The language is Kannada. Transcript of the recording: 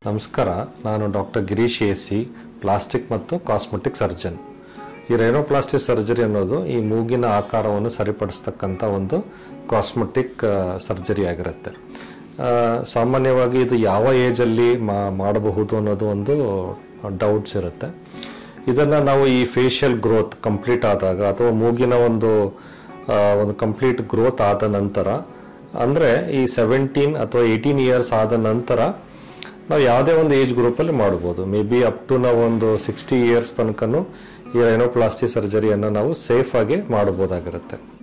ನಮಸ್ಕಾರ ನಾನು doctor Girish A C plastic ಮತ್ತು ಕಾಸ್ಮೆಟಿಕ್ ಸರ್ಜನ್ ಈ ರೈನೋಪ್ಲಾಸ್ಟಿಕ್ ಸರ್ಜರಿ ಅನ್ನೋದು ಈ ಮೂಗಿನ ಆಕಾರವನ್ನು ಸರಿಪಡಿಸ್ತಕ್ಕಂಥ ಒಂದು ಕಾಸ್ಮೆಟಿಕ್ ಸರ್ಜರಿ ಆಗಿರುತ್ತೆ ಆ, ಸಾಮಾನ್ಯವಾಗಿ ಇದು ಯಾವ ಏಜಲ್ಲಿ ಮಾ ಮಾಡಬಹುದು ಅನ್ನೋದು ಒಂದು ಡೌಟ್ಸ್ ಇರುತ್ತೆ ಇದನ್ನು ನಾವು ಈ ಫೇಶಿಯಲ್ ಗ್ರೋತ್ ಕಂಪ್ಲೀಟ್ ಆದಾಗ ಅಥವಾ ಮೂಗಿನ ಒಂದು ಆ, ಒಂದು ಕಂಪ್ಲೀಟ್ ಗ್ರೋತ್ ಆದ ನಂತರ ಅಂದರೆ ಈ ಸೆವೆಂಟೀನ್ ಅಥವಾ ಏಯ್ಟೀನ್ ಇಯರ್ಸ್ ಆದ ನಂತರ ನಾವು ಯಾವುದೇ ಒಂದು ಏಜ್ ಗ್ರೂಪಲ್ಲಿ ಮಾಡ್ಬೋದು ಮೇ ಬಿ ಅಪ್ ಟು ನಾವು ಒಂದು ಸಿಕ್ಸ್ಟಿ ಇಯರ್ಸ್ ತನಕನೂ ಈ ರೈನೋಪ್ಲಾಸ್ಟಿ ಸರ್ಜರಿಯನ್ನು ನಾವು ಸೇಫಾಗಿ ಮಾಡ್ಬೋದಾಗಿರುತ್ತೆ